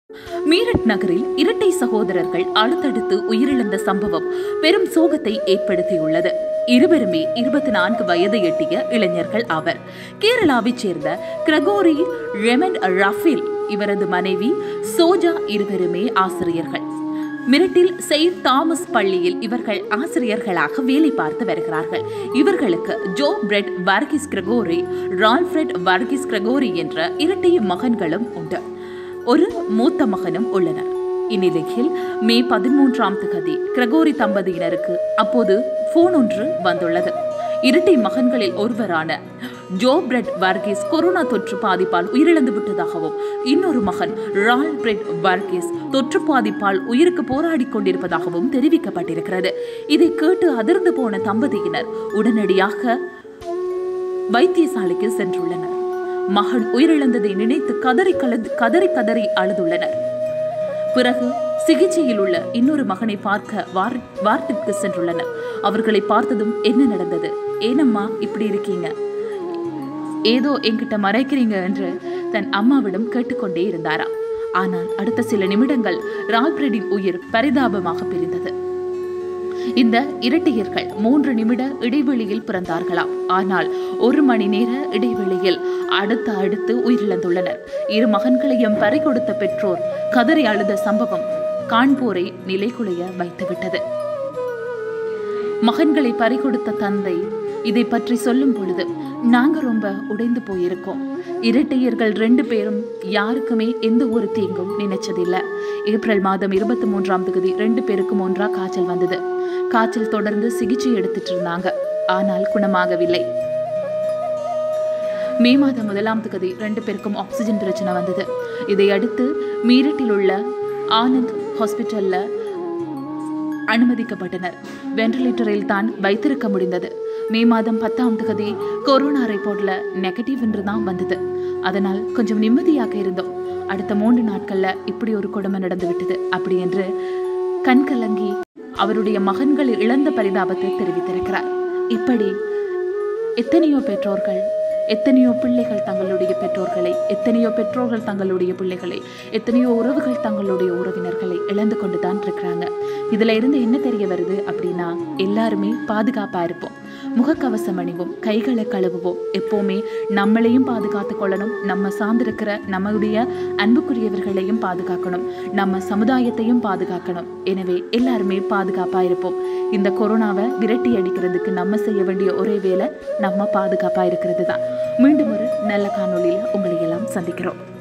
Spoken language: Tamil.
மீரட் நகரில் இரட்டை சகோதரர்கள் அடுத்தடுத்து உயிரிழந்த சம்பவம் பெரும் சோகத்தை ஏற்படுத்தியுள்ளது இருவருமே இருபத்தி நான்கு வயதை எட்டிய இளைஞர்கள் ஆவர் கேரளாவைச் சேர்ந்த கிரகோரி ரெமன் ரஃபில் இவரது மனைவி சோஜா இருவருமே ஆசிரியர்கள் மிரட்டில் செயின்ட் தாமஸ் பள்ளியில் இவர்கள் ஆசிரியர்களாக வேலை பார்த்து வருகிறார்கள் இவர்களுக்கு Joe Fred Varghese Gregory Ralfred Varghese Gregory என்ற இரட்டை மகன்களும் உண்டு ஒரு மூத்த மகனும் உள்ளனர் இந்நிலையில் மே பதிமூன்றாம் திகதி கிரகோரி தம்பதியினருக்கு அப்போது போன் ஒன்று வந்துள்ளது இரட்டை மகன்களில் ஒருவரான ஜோ பிரெட் வர்கீஸ் கொரோனா தொற்று பாதிப்பால் உயிரிழந்து விட்டதாகவும் இன்னொரு மகன் ரால் பிரெட் வர்கீஸ் தொற்று பாதிப்பால் உயிருக்கு போராடி கொண்டிருப்பதாகவும் தெரிவிக்கப்பட்டிருக்கிறது இதை கேட்டு அதிர்ந்து போன தம்பதியினர் உடனடியாக வைத்தியசாலைக்கு சென்றுள்ளனர் மகன் உயிரிழந்ததை நினைத்து கதறி கலந்து கதறி கதறி அழுதுள்ளனர் பிறகு சிகிச்சையில் உள்ள இன்னொரு மகனை பார்க்க வார் வார்டிற்கு சென்றுள்ளனர் அவர்களை பார்த்ததும் என்ன நடந்தது ஏனம்மா இப்படி இருக்கீங்க ஏதோ என்கிட்ட மறைக்கிறீங்க என்று தன் அம்மாவிடம் கேட்டுக்கொண்டே இருந்தாராம் ஆனால் அடுத்த சில நிமிடங்கள் ரால்பிரெடின் உயிர் பரிதாபமாக பிரிந்தது இந்த இரட்டையர்கள் மூன்று நிமிட இடைவெளியில் பிறந்தார்களாம் ஆனால் ஒரு மணி நேர இடைவெளியில் அடுத்து அடுத்து உயிரிழந்துள்ளனர் இரு மகன்களையும் பறி கொடுத்த பெற்றோர் கதறி அழுத சம்பவம் காண்போரை நிலைகுலைய வைத்துவிட்டது மகன்களை பறிகொடுத்த தந்தை இதை பற்றி சொல்லும் பொழுது நாங்க ரொம்ப உடைந்து போயிருக்கோம் இரட்டையர்கள் ரெண்டு பேரும் யாருக்குமே எந்த ஒரு தீங்கும் நினைச்சதில்லை ஏப்ரல் மாதம் இருபத்தி மூன்றாம் தேதி ரெண்டு பேருக்கும் ஒன்றா காய்ச்சல் வந்தது காய்ச்சல் தொடர்ந்து சிகிச்சை எடுத்துட்டு இருந்தாங்க ஆனால் குணமாகவில்லை மே மாதம் முதலாம் தேதி ரெண்டு பேருக்கும் ஆக்சிஜன் பிரச்சனை வந்தது இதை அடுத்து மீரட்டில் உள்ள ஆனந்த் ஹாஸ்பிட்டல்ல அனுமதிக்கப்பட்டனர் வென்டிலேட்டரில் தான் வைத்திருக்க முடிந்தது மே மாதம் பத்தாம் தேதி கொரோனா ரிப்போர்ட்ல நெகட்டிவ் என்று தான் வந்தது அதனால் கொஞ்சம் நிம்மதியாக இருந்தோம் அடுத்த மூன்று நாட்கள்ல இப்படி ஒரு கொடுமை நடந்து விட்டது அப்படி என்று கண் கலங்கி அவருடைய மகன்கள் இழந்த பரிதாபத்தை தெரிவித்திருக்கிறார் இப்படி எத்தனையோ பெற்றோர்கள் எத்தனையோ பிள்ளைகள் தங்களுடைய பெற்றோர்களை எத்தனையோ பெற்றோர்கள் தங்களுடைய பிள்ளைகளை எத்தனையோ உறவுகள் தங்களுடைய உறவினர்களை இழந்து கொண்டு தான் இருக்கிறாங்க இதுல இருந்து என்ன தெரிய வருது அப்படின்னா எல்லாருமே பாதுகாப்பா இருப்போம் முகக்கவசம் அணிவோம் கைகளை கழுவுவோம் எப்போவுமே நம்மளையும் பாதுகாத்து கொள்ளணும் நம்ம சார்ந்திருக்கிற நம்மளுடைய அன்புக்குரியவர்களையும் பாதுகாக்கணும் நம்ம சமுதாயத்தையும் பாதுகாக்கணும் எனவே எல்லாருமே பாதுகாப்பா இருப்போம் இந்த கொரோனாவை விரட்டி அடிக்கிறதுக்கு நம்ம செய்ய வேண்டிய ஒரே வேலை நம்ம பாதுகாப்பா இருக்கிறது தான் மீண்டும் ஒரு நல்ல காணொளியில உங்களை எல்லாம் சந்திக்கிறோம்